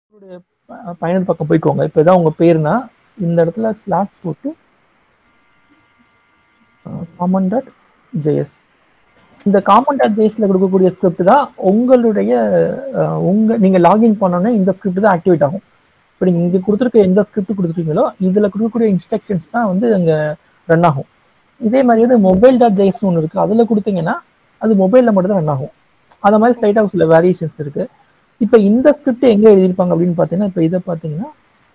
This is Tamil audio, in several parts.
ப- பயனர் பக்கம் போய்க்கோங்க இப்போ இதான் உங்க பேருனா இந்த இடத்துல ஸ்லாஷ் போட்டு காமன் டாட் ஜேஎஸ் இந்த காமன் டாட் ஜேஎஸ்ல கொடுக்கக்கூடிய ஸ்கிரிப்ட் தான் உங்களுடைய அஹ், உங்க நீங்க லாகின் பண்ணோன்னே இந்த ஸ்கிரிப்ட் தான் ஆக்டிவேட் ஆகும் இப்போ நீங்க இங்க கொடுத்துருக்க எந்த ஸ்கிரிப்ட் கொடுத்துருக்கீங்களோ இதுல கொடுக்கக்கூடிய இன்ஸ்ட்ரக்ஷன்ஸ் தான் வந்து அங்க ரன் ஆகும் இதே மாதிரி வந்து மொபைல் டாட் ஜேஎஸ் ஒன்று இருக்கு அதுல கொடுத்தீங்கன்னா அது மொபைல்ல மட்டும் தான் ரன் ஆகும் அந்த மாதிரி ஸ்லைட் ஹவுஸ்ல வேரியேஷன்ஸ் இருக்கு இப்போ இந்த ஸ்கிரிப்ட் எங்க எழுதியிருப்பாங்க அப்படின்னு பார்த்தீங்கன்னா இப்போ இதை பார்த்தீங்கன்னா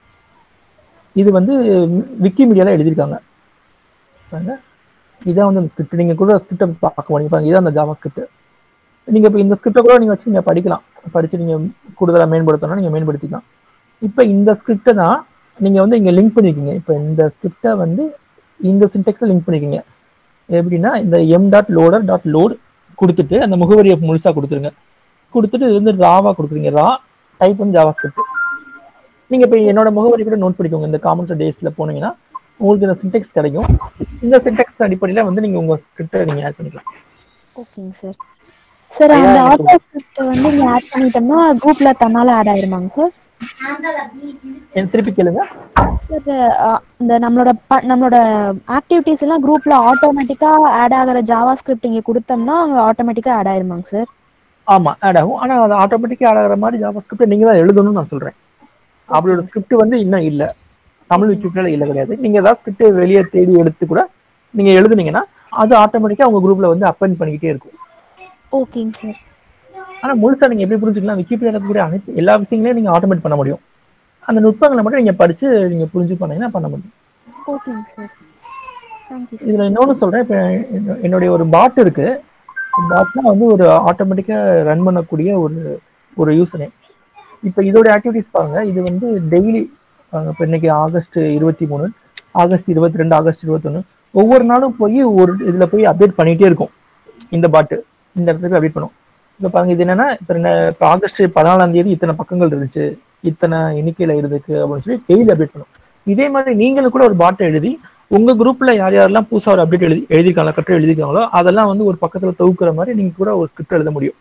இது வந்து விக்கிமீடியால எழுதியிருக்காங்க பாருங்க இதான் வந்து ஸ்கிரிப்ட் நீங்க கூட ஸ்கிரிப்டை பார்க்க முடியும் பாருங்க இதான் அந்த ஜாவா ஸ்கிரிப்ட் நீங்க இப்போ இந்த ஸ்கிரிப்டை கூட நீங்க வச்சு நீங்க படிக்கலாம் படிச்சு நீங்க கூடுதலா மேம்படுத்தணும்னா நீங்க மேம்படுத்திக்கலாம் இப்போ இந்த ஸ்கிரிப்டை தான் நீங்க வந்து இங்க லிங்க் பண்ணிருக்கீங்க இப்போ இந்த ஸ்கிரிப்டை வந்து இந்த சின்டெக்ஸ்ல லிங்க் பண்ணிருக்கீங்க எப்படின்னா இந்த M dot loader dot load கொடுத்துட்டு அந்த முகவரியை முழுசா கொடுத்துருங்க கொடுத்துட்டு இது வந்து ராவா கொடுக்குறீங்க ரா டைப் வந்து ஜாவா ஸ்கிரிப்ட் நீங்க இப்போ என்னோட முகவரி கூட நோட் பண்ணிக்கோங்க இந்த காமெண்ட் டேஸ்ல போனீங்கன்னா உங்களுக்கு இந்த சின்டெக்ஸ் கிடைக்கும் இந்த சின்டெக்ஸ் அடிப்படையில வந்து நீங்க உங்க ஸ்கிரிப்டை நீங்க ஆட் பண்ணிக்கலாம் ஓகேங்க சார் சார் அந்த ஆட்டோ ஸ்கிரிப்ட் வந்து நீங்க ஆட் பண்ணிட்டோம்னா குரூப்ல தன்னால ஆட் ஆயிருமாங்க சார் என் திருப்பி கேளுங்க சார் இந்த நம்மளோட ப- நம்மளோட ஆக்டிவிட்டீஸ் எல்லாம் குரூப்ல ஆட்டோமேட்டிக்கா ஆட் ஆகிற ஜாவா ஸ்கிரிப்ட் இங்க கொடுத்தோம்னா அங்க ஆட்டோமேட்டிக்கா ஆட் ஆயிருமாங்க சார் ஆமா ஆட் ஆகும் ஆனா அது ஆட்டோமேட்டிக்கா ஆட் ஆகிற மாதிரி ஜாவா ஸ்கிரிப்ட் நீங்க தான் எழுதணும்னு நான் சொல்றேன் அவளோட ஸ்கிரிப்ட் வந்து இன்னும் இல்ல தமிழ் விக்கிபீடியால இல்ல கிடையாது நீங்க ஏதாவது ஸ்கிரிப்ட் வெளியே தேடி எடுத்து கூட நீங்க எழுதுனீங்கன்னா அது ஆட்டோமேட்டிக்கா உங்க குரூப்ல வந்து அப்பெண்ட் பண்ணிக்கிட்டே இருக்கும் ஓகேங்க சார் ஆனா முழுசா நீங்க எப்படி புரிஞ்சுக்கலாம் விக்கிபீடியால இருக்கக்கூடிய அனைத்து எல்லா விஷயங்களையும் நீங்க ஆட்டோமேட் பண்ண முடியும் அந்த நுட்பங்களை மட்டும் நீங்க படிச்சு நீங்க புரிஞ்சு பண்ணீங்கன்னா பண்ண முடியும் ஓகேங்க சார் தேங்க்யூ சார் இதுல இன்னொன்னு சொல்றேன் இப்ப என்ன- என்னுடைய ஒரு பாட் இருக்கு பாட்னா வந்து ஒரு ஆட்டோமேட்டிக்கா ரன் பண்ணக்கூடிய ஒரு ஒரு யூசனே இப்ப இதோட ஆக்டிவிட்டிஸ் பாருங்க இது வந்து டெய்லி இப்போ இன்னைக்கு ஆகஸ்ட் இருபத்தி மூணு ஆகஸ்ட் இருபத்தி ரெண்டு ஆகஸ்ட் இருபத்தொன்னு ஒவ்வொரு நாளும் போய் ஒரு இதுல போய் அப்டேட் பண்ணிட்டே இருக்கும் இந்த பாட்டு இந்த இடத்துக்கு அப்டேட் பண்ணும் இப்ப பாருங்க இது என்னன்னா இப்ப என்ன- இப்ப ஆகஸ்ட் பதினாலாம் தேதி இத்தனை பக்கங்கள் இருந்துச்சு இத்தனை எண்ணிக்கையில இருந்துச்சு அப்படின்னு சொல்லி டெய்லி அப்டேட் பண்ணும் இதே மாதிரி நீங்களும் கூட ஒரு பாட்டை எழுதி உங்க குரூப்ல யார் யாரெல்லாம் புதுசா ஒரு அப்டேட் எழுதி எழுதிருக்காங்களோ கட்டுரை எழுதிருக்காங்களோ அதெல்லாம் வந்து ஒரு பக்கத்துல தொகுக்கிற மாதிரி நீங்க கூட ஒரு ஸ்கிரிப்ட் எழுத முடியும்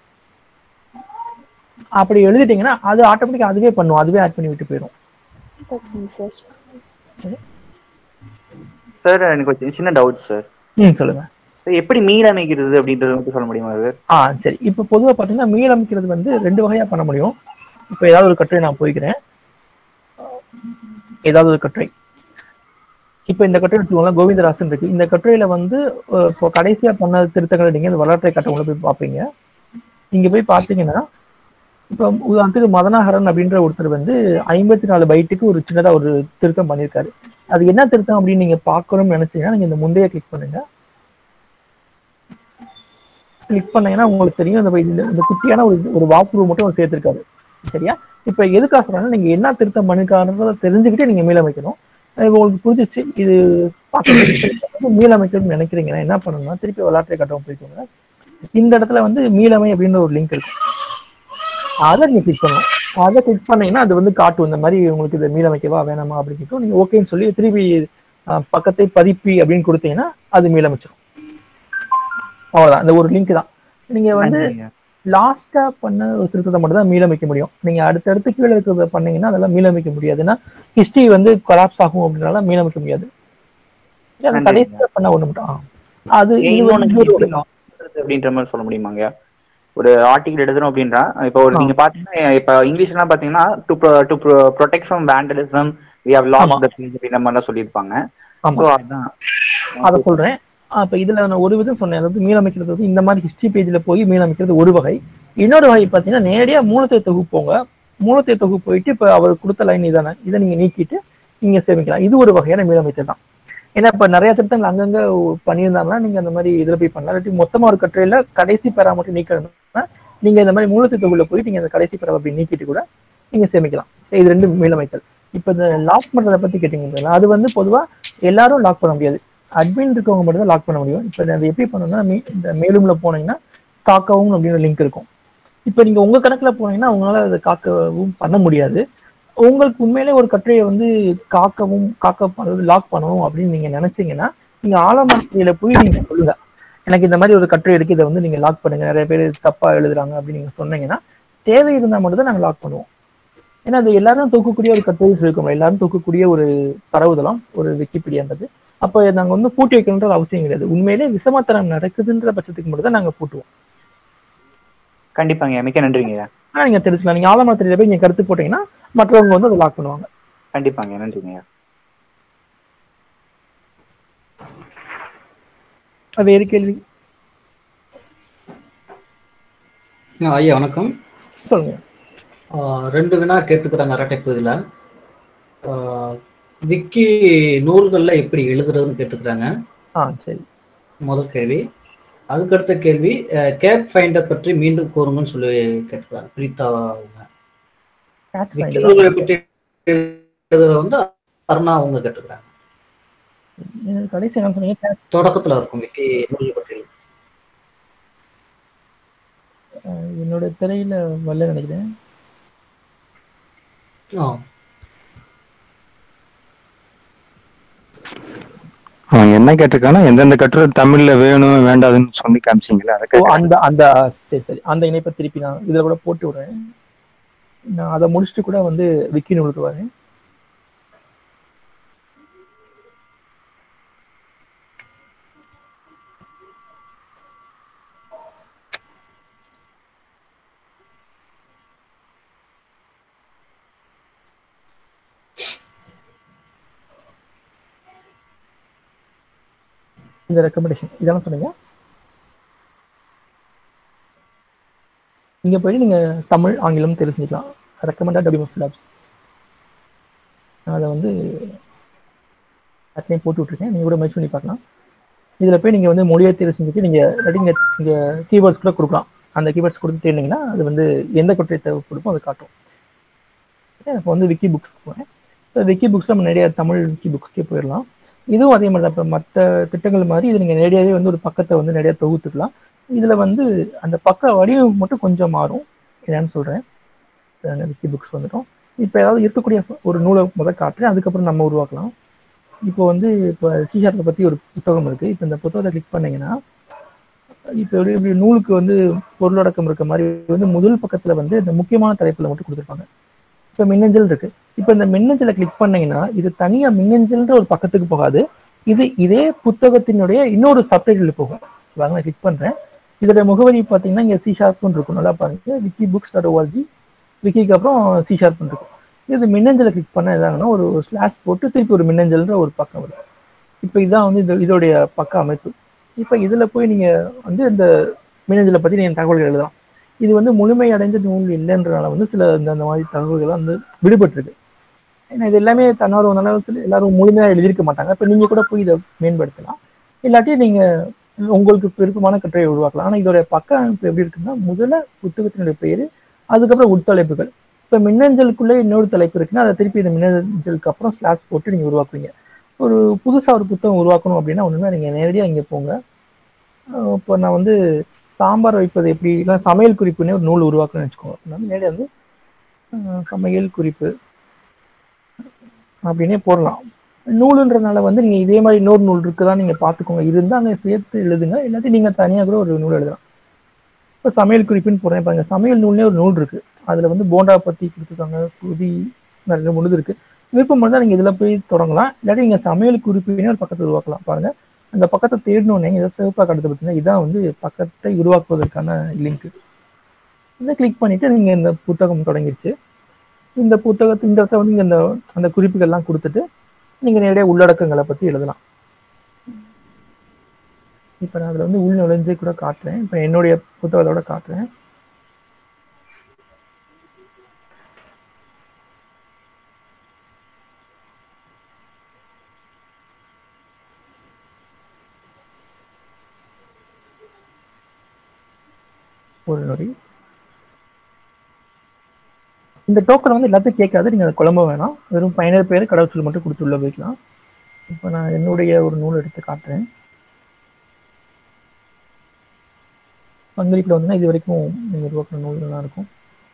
அப்படி எழுதிட்டீங்கன்னா அது ஆட்டோமேட்டிக்கா அதுவே பண்ணும் அதுவே ஆட் பண்ணி விட்டு போயிடும் ஓகேங்க சார் சார் எனக்கு ஒரு சின்ன டவுட் சார் ம் சொல்லுங்க எப்படி மீள் அமைக்கிறது அப்படின்றது மட்டும் சொல்ல முடியுமா சார் ஆ சரி இப்போ பொதுவா பாத்தீங்கன்னா மீள் அமைக்கிறது வந்து ரெண்டு வகையா பண்ண முடியும் இப்போ ஏதாவது ஒரு கட்டுரை நான் போய்க்கிறேன் ஏதாவது ஒரு கட்டுரை இப்போ இந்த கட்டுரை எடுத்துக்கோங்களேன் கோவிந்தராசன் இருக்கு இந்த கட்டுரையில வந்து அஹ், இப்போ கடைசியா பண்ண திருத்தங்களை நீங்க இந்த வரலாற்றை கட்டவங்களை போய் பார்ப்பீங்க இங்க போய் பார்த்தீங்கன்னா இப்போ உதாரணத்துக்கு மதனாகரன் அப்படின்ற ஒருத்தர் வந்து ஐம்பத்தி நாலு பைட்டுக்கு ஒரு சின்னதா ஒரு திருத்தம் பண்ணியிருக்காரு அது என்ன திருத்தம் அப்படின்னு நீங்க பார்க்கணும்னு நினைச்சீங்கன்னா நீங்க இந்த முந்தைய கிளிக் பண்ணுங்க கிளிக் பண்ணீங்கன்னா உங்களுக்கு தெரியும் இந்த இந்த- இந்த குட்டியான ஒரு ஒரு வாக்குறு மட்டும் அவர் சேர்த்திருக்காரு சரியா இப்ப எதுக்காக சொல்றேன்னா நீங்க என்ன திருத்தம் பண்ணிருக்காருன்றத தெரிஞ்சுக்கிட்டு நீங்க மீளமைக்கணும் அஹ் இப்ப உங்களுக்கு புரிஞ்சிச்சு இது பார்க்கறதுக்கு மீளமைக்கணும்னு நினைக்கிறீங்கன்னா என்ன பண்ணணும்னா திருப்பி விளையாட்டை கட்டவும் போய்க்கோங்க இந்த இடத்துல வந்து மீளமை அப்படின்ற ஒரு லிங்க் இருக்கும் அதை நீங்க கிளிக் பண்ணணும் அதை கிளிக் பண்ணீங்கன்னா அது வந்து காட்டும் இந்த மாதிரி உங்களுக்கு இது மீளமைக்கவா வேணாமா அப்படின்னு கேட்கும் நீங்க ஓகேன்னு சொல்லி திருப்பி அஹ், பக்கத்தை பதிப்பி அப்படின்னு கொடுத்தீங்கன்னா அது மீளமைச்சிடும் அவ்வளவுதான் இந்த ஒரு லிங்க் தான் நீங்க வந்து நன்றிங்க. லாஸ்டா பண்ண ஒரு திருத்தத்தை மட்டும் தான் மீளமைக்க முடியும் நீங்க அடுத்தடுத்து கீழே இருக்கிறத பண்ணீங்கன்னா அதெல்லாம் மீளமைக்க முடியாதுன்னா ஹிஸ்டரி வந்து கொலாப்ஸ் ஆகும் அப்படின்னால மீளமைக்க முடியாது அது நன்றி. கடைசியா பண்ண ஒண்ணு மட்டும் ஆ. அது இது இன்னொன்னு வந்து எப்படி மாத்துறது அப்படின்ற மாதிரி சொல்ல முடியுமாங்க ஒரு ஆர்டிகல் எழுதணும் அப்படின்றா இப்போ ஒரு ஆ. நீங்க பாத்தீங்கன்னா இப்ப இங்கிலீஷ்லாம் பாத்தீங்கன்னா to to protect from vandalism we have ஆமா. லாஸ்ட் த பேஜ் அப்படின்ற மாதிரிலாம் சொல்லியிருப்பாங்க ஆமா ஸோ அதான் அதை சொல்றேன் ஆ, இப்ப இதுல நான் ஒரு விதம் சொன்னேன் அதாவது மீளமைக்கிறது வந்து இந்த மாதிரி ஹிஸ்டரி பேஜ்ல போய் மீளமைக்கிறது ஒரு வகை இன்னொரு வகை பாத்தீங்கன்னா நேரடியா மூலத்தை தொகுப்பு போங்க மூலத்தை தொகுப்பு போயிட்டு இப்ப அவர் கொடுத்த லைன் இதானே இதை நீங்க நீக்கிட்டு நீங்க சேமிக்கலாம் இது ஒரு வகையான மீளமைத்தல் தான் ஏன்னா இப்ப நிறைய திருத்தங்கள் அங்கங்க பண்ணியிருந்தாங்கன்னா நீங்க அந்த மாதிரி இதுல போய் பண்ணலாம் இல்லாட்டி மொத்தமா ஒரு கட்டுரையில கடைசி பெறா மட்டும் நீக்கணும்னா நீங்க இந்த மாதிரி மூலத்தை தொகுப்புல போயிட்டு நீங்க அந்த கடைசி பெறா அப்படி நீக்கிட்டு கூட நீங்க சேமிக்கலாம் இது ரெண்டு மீளமைத்தல் இப்ப இந்த லாக் பண்றதை பத்தி கேட்டீங்க பாத்தீங்களா? அது வந்து பொதுவா எல்லாரும் லாக் பண்ண முடியாது அட்மின் இருக்கவங்க மட்டும் தான் லாக் பண்ண முடியும் இப்போ அதை எப்படி பண்ணணும்னா மீ- இந்த மேலும்ல போனீங்கன்னா காக்கவும் அப்படின்னு லிங்க் இருக்கும் இப்போ நீங்க உங்க கணக்குல போனீங்கன்னா உங்களால அதை காக்கவும் பண்ண முடியாது உங்களுக்கு உண்மையிலே ஒரு கட்டுரையை வந்து காக்கவும் காக்க அதாவது லாக் பண்ணணும் அப்படின்னு நீங்க நினைச்சீங்கன்னா நீங்க ஆலமரத்தில போய் நீங்க சொல்லுங்க எனக்கு இந்த மாதிரி ஒரு கட்டுரை இருக்கு இதை வந்து நீங்க லாக் பண்ணுங்க நிறைய பேர் தப்பா எழுதுறாங்க அப்படின்னு நீங்க சொன்னீங்கன்னா தேவை இருந்தா மட்டும் தான் நாங்க லாக் பண்ணுவோம் ஏன்னா அது எல்லாரும் தூக்கக்கூடிய ஒரு கட்டுரை இருக்கும் எல்லாரும் தூக்கக்கூடிய ஒரு தரவுதளம் ஒரு விக்கிபீடியான்றது அப்போ நாங்க வந்து பூட்டி வைக்கணுன்ற அவசியம் கிடையாது உண்மையிலே விசமாத்தனம் நடக்குதுன்ற பட்சத்துக்கு மட்டும் தான் நாங்க பூட்டுவோம் கண்டிப்பாங்க மிக்க நன்றிங்க ஆனா நீங்க தெரிஞ்சுக்கலாம் நீங்க ஆலமரத்துல போய் நீங்க கருத்து போட்டீங்கன்னா மற்றவங்க வந்து அதை லாக் பண்ணுவாங்க கண்டிப்பாங்க நன்றிங்க அது வேறு கேள்வி ஆ, ஐயா வணக்கம் சொல்லுங்க ஆ, ரெண்டு வினா கேட்டுக்கிறாங்க அரட்டை பகுதியில் விக்கி நூல்களில் எப்படி எழுதுறதுன்னு கேட்டுக்கிறாங்க ஆ சரி முதல் கேள்வி அதுக்கடுத்த கேள்வி கேப் ஃபைண்டர் பற்றி மீண்டும் கூறுங்கன்னு சொல்லி கேட்டுக்கிறாங்க பிரீதா அவங்க Cat விக்கி finder நூல்களை பற்றி எழுதுறது வந்து அருணா அவங்க கேட்டுக்கிறாங்க எனக்கு கடைசி என்ன சொன்னீங்க Cat, தொடக்கத்துல இருக்கும் விக்கி நூல்களை பற்றி எழுது. அஹ், என்னோட திரையில வரல நினைக்கிறேன் ஆ அவன் என்ன கேட்டிருக்கானா எந்தெந்த கட்டுரை தமிழ்ல வேணும் வேண்டாதுன்னு சொல்லி காமிச்சிங்களா அதை ஓ கேட்க அந்த அந்த சரி சரி அந்த இணைப்பை திருப்பி நான் இதுல கூட போட்டு விடுறேன் நான் அதை முடிச்சுட்டு கூட வந்து விக்கி நூலுக்கு வரேன் இந்த ரெக்கமெண்டேஷன் இதெல்லாம் சொன்னீங்க இங்க போய் நீங்க தமிழ் ஆங்கிலம் தெரிஞ்சுக்கலாம் ரெக்கமெண்டட் டபிள்யூஎஸ் லேப்ஸ் நான் அதை வந்து அட்லையும் போட்டு விட்டுருக்கேன் நீங்க கூட முயற்சி பண்ணி பார்க்கலாம் இதுல போய் நீங்க வந்து மொழியை தேர்வு செஞ்சுட்டு நீங்க இல்லாட்டி இங்க இங்க கீவேர்ட்ஸ் கூட கொடுக்கலாம் அந்த கீவேர்ட்ஸ் கொடுத்து தேர்ந்தீங்கன்னா அது வந்து எந்த கொட்டை தேவைப்படுமோ அதை காட்டும் இப்போ வந்து விக்கி புக்ஸ் போகிறேன் இப்போ விக்கி புக்ஸ் நம்ம நிறைய தமிழ் விக்கி புக்ஸ்க்கே போயிடலாம் இதுவும் அதே மாதிரி தான் இப்போ மற்ற திட்டங்கள் மாதிரி இது நீங்கள் நேரடியாகவே வந்து ஒரு பக்கத்தை வந்து நிறைய தொகுத்துக்கலாம் இதில் வந்து அந்த பக்க வடிவம் மட்டும் கொஞ்சம் மாறும் என்னன்னு சொல்கிறேன் விக்கி புக்ஸ் வந்துடும் இப்போ ஏதாவது இருக்கக்கூடிய ஒரு நூலை முதல் காட்டுறேன் அதுக்கப்புறம் நம்ம உருவாக்கலாம் இப்போ வந்து இப்போ சீஷார்ட்டை பற்றி ஒரு புத்தகம் இருக்குது இப்போ இந்த புத்தகத்தை கிளிக் பண்ணீங்கன்னா இப்போ எப்படி இப்படி நூலுக்கு வந்து பொருளடக்கம் இருக்க மாதிரி வந்து முதல் பக்கத்தில் வந்து இந்த முக்கியமான தலைப்பில் மட்டும் கொடுத்துருப்பாங்க இப்போ மின்னஞ்சல் இருக்கு இப்போ இந்த மின்னஞ்சலை கிளிக் பண்ணீங்கன்னா இது தனியா மின்னஞ்சல்ன்ற ஒரு பக்கத்துக்கு போகாது இது இதே புத்தகத்தினுடைய இன்னொரு சப்டைட்டில் போகும் வாங்க நான் கிளிக் பண்றேன் இதோட முகவரி பார்த்தீங்கன்னா இங்கே சி ஷார்ப்னு இருக்கும் நல்லா பாருங்க விக்கி புக்ஸ் டாட் ஓஆர்ஜி விக்கிக்கு அப்புறம் சி ஷார்ப்னு இருக்கும் இது மின்னஞ்சலை கிளிக் பண்ண இதாங்கன்னா ஒரு ஸ்லாஷ் போட்டு திருப்பி ஒரு மின்னஞ்சல்ன்ற ஒரு பக்கம் வரும் இப்போ இதான் வந்து இது இதோடைய பக்க அமைப்பு இப்போ இதுல போய் நீங்க வந்து இந்த மின்னஞ்சலை பத்தி நீங்க தகவல்கள் எழுதலாம் இது வந்து முழுமையடைந்த நூல் இல்லைன்றனால வந்து சில இந்த அந்த மாதிரி தகவல்கள் வந்து விடுபட்டிருக்கு ஏன்னா இது எல்லாமே தன்னார்வ சில எல்லாரும் முழுமையா எழுதியிருக்க மாட்டாங்க இப்போ நீங்க கூட போய் இதை மேம்படுத்தலாம் இல்லாட்டி நீங்க உங்களுக்கு விருப்பமான கட்டுரையை உருவாக்கலாம் ஆனா இதோட பக்க அமைப்பு எப்படி இருக்குன்னா முதல்ல புத்தகத்தினுடைய பெயர் அதுக்கப்புறம் உட்தலைப்புகள் இப்போ மின்னஞ்சலுக்குள்ளே இன்னொரு தலைப்பு இருக்குன்னா அதை திருப்பி இந்த மின்னஞ்சலுக்கு அப்புறம் ஸ்லாஷ் போட்டு நீங்க உருவாக்குவீங்க ஒரு புதுசா ஒரு புத்தகம் உருவாக்கணும் அப்படின்னா ஒண்ணுமே நீங்க நேரடியா இங்க போங்க அஹ் இப்போ நான் வந்து சாம்பார் வைப்பது எப்படி இல்லை சமையல் குறிப்புன்னே ஒரு நூல் உருவாக்கணும்னு வச்சுக்கோங்க நம்ம நேரடியாக வந்து அஹ், சமையல் குறிப்பு அப்படின்னே போடலாம் நூலுன்றனால வந்து நீங்க இதே மாதிரி இன்னொரு நூல் இருக்குதான் நீங்க பார்த்துக்கோங்க இருந்தா அங்கே சேர்த்து எழுதுங்க இல்லாட்டி நீங்க தனியாக கூட ஒரு நூல் எழுதலாம் இப்போ சமையல் குறிப்புன்னு போடுறேன் பாருங்க சமையல் நூல்னே ஒரு நூல் இருக்கு அதுல வந்து போண்டா பத்தி கொடுத்துருக்காங்க சுதி நிறைய முழுது இருக்கு விருப்பம் இருந்தால் நீங்க இதுல போய் தொடங்கலாம் இல்லாட்டி நீங்க சமையல் குறிப்புனே ஒரு பக்கத்தை உருவாக்கலாம் பாருங்க அந்த பக்கத்தை தேடணுன்னே இதை சிவப்பாக கடத்து பார்த்தீங்கன்னா இதான் வந்து பக்கத்தை உருவாக்குவதற்கான லிங்க் இதை கிளிக் பண்ணிட்டு நீங்க இந்த புத்தகம் தொடங்கிருச்சு இந்த புத்தகத்து இந்த இடத்துல வந்து நீங்க இந்த அந்த குறிப்புகள்லாம் கொடுத்துட்டு நீங்க நேரடியாக உள்ளடக்கங்களை பத்தி எழுதலாம் இப்போ நான் அதில் வந்து உள் நுழைஞ்சு கூட காட்டுறேன் இப்போ என்னுடைய புத்தகத்தோட காட்டுறேன் ஒரு நொடி இந்த டோக்கன் வந்து எல்லாத்தையும் கேட்காது நீங்க அதை குழம்ப வேணாம் வெறும் பயனர் பேர் கடவுச்சொல் மட்டும் கொடுத்து உள்ள போய்க்கலாம் இப்போ நான் என்னுடைய ஒரு நூல் எடுத்து காட்டுறேன் பங்களிப்பில் வந்து இது வரைக்கும் நீங்க உருவாக்குற நூல்கள்லாம் இருக்கும்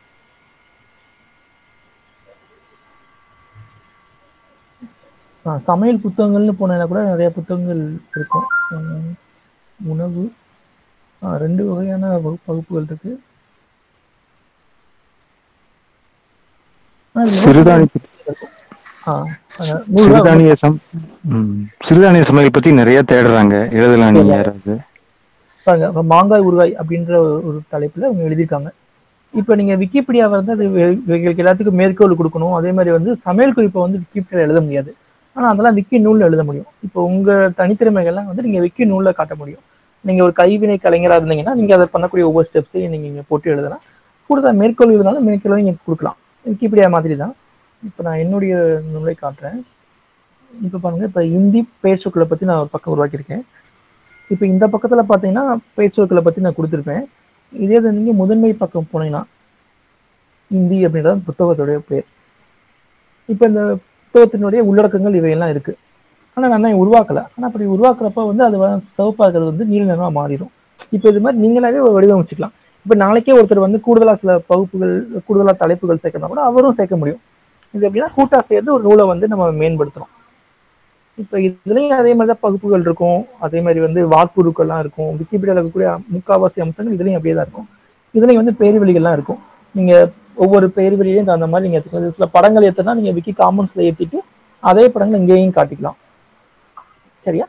ஆ, சமையல் புத்தகங்கள்னு போனா கூட நிறைய புத்தகங்கள் இருக்கும் உம், உணவு ஆ, ரெண்டு வகையான வகுப்பு வகுப்புகள் இருக்கு ஆ, ஆனா இது சிறுதானிய ஆ, அந்த நூறு ரூபா சிறுதானிய சம் ம். சிறுதானிய சமையல் பத்தி நிறைய தேடுறாங்க எழுதலாம் நீங்க யாராவது பாருங்க இப்ப மாங்காய் ஊறுகாய் அப்படின்ற ஒரு- ஒரு தலைப்புல அவங்க எழுதியிருக்காங்க இப்போ நீங்க விக்கிபீடியா வந்து அது வெ- இவங்களுக்கு எல்லாத்துக்கும் மேற்கோள் கொடுக்கணும் அதே மாதிரி வந்து சமையல் குறிப்பை வந்து விக்கிபீடியா எழுத முடியாது ஆனா அதெல்லாம் விக்கி நூல்ல எழுத முடியும் இப்போ உங்க தனித்திறமைகள்லாம் வந்து நீங்க விக்கி நூல்ல காட்ட முடியும் நீங்க ஒரு கைவினை கலைஞரா இருந்தீங்கன்னா நீங்க அதை பண்ணக்கூடிய ஒவ்வொரு ஸ்டெப்ஸையும் நீங்க இங்க போட்டு எழுதலாம் கூடுதல் மேற்கோள் இதனால மேற்கோள் நீங்க கொடுக்கலாம் விக்கிபீடியா மாதிரி தான் இப்போ நான் என்னுடைய நூலை காட்டுறேன் இப்போ பாருங்க இப்போ இந்தி பேச்சுக்களை பத்தி நான் ஒரு பக்கம் உருவாக்கியிருக்கேன் இப்போ இந்த பக்கத்துல பாத்தீங்கன்னா பேச்சுக்களை பத்தி நான் கொடுத்துருப்பேன் இதே இது நீங்க முதன்மை பக்கம் போனீங்கன்னா இந்தி அப்படின்றது புத்தகத்துடைய பேர் இப்போ இந்த புத்தகத்தினுடைய உள்ளடக்கங்கள் இவையெல்லாம் இருக்கு ஆனா நான் இன்னும் உருவாக்கல ஆனா அப்படி உருவாக்குறப்ப வந்து அது வந்து சிவப்பா இருக்கிறது வந்து நீல நிறமா மாறிடும் இப்போ இது மாதிரி நீங்களாவே ஒரு வடிவமைச்சுக்கலாம் இப்போ நாளைக்கே ஒருத்தர் வந்து கூடுதலா சில பகுப்புகள் கூடுதலா தலைப்புகள் சேர்க்கணும் கூட அவரும் சேர்க்க முடியும் இது எப்படின்னா கூட்டா சேர்ந்து ஒரு நூலை வந்து நம்ம மேம்படுத்துறோம் இப்போ இதுலயும் அதே மாதிரி தான் பகுப்புகள் இருக்கும் அதே மாதிரி வந்து வாக்குறுக்கள்லாம் இருக்கும் விக்கிபீடியாவில் இருக்கக்கூடிய முக்காவாசி அம்சங்கள் இதுலயும் அப்படியே தான் இருக்கும் இதுலயும் வந்து பேர்வழிகள்லாம் இருக்கும் நீங்க ஒவ்வொரு பேர்வழியையும் தகுந்த மாதிரி நீங்க எடுத்துக்கலாம். சில படங்கள் ஏற்றினா நீங்க விக்கி காமன்ஸ்ல ஏத்திட்டு அதே படங்கள் இங்கேயும் காட்டிக்கலாம் சரியா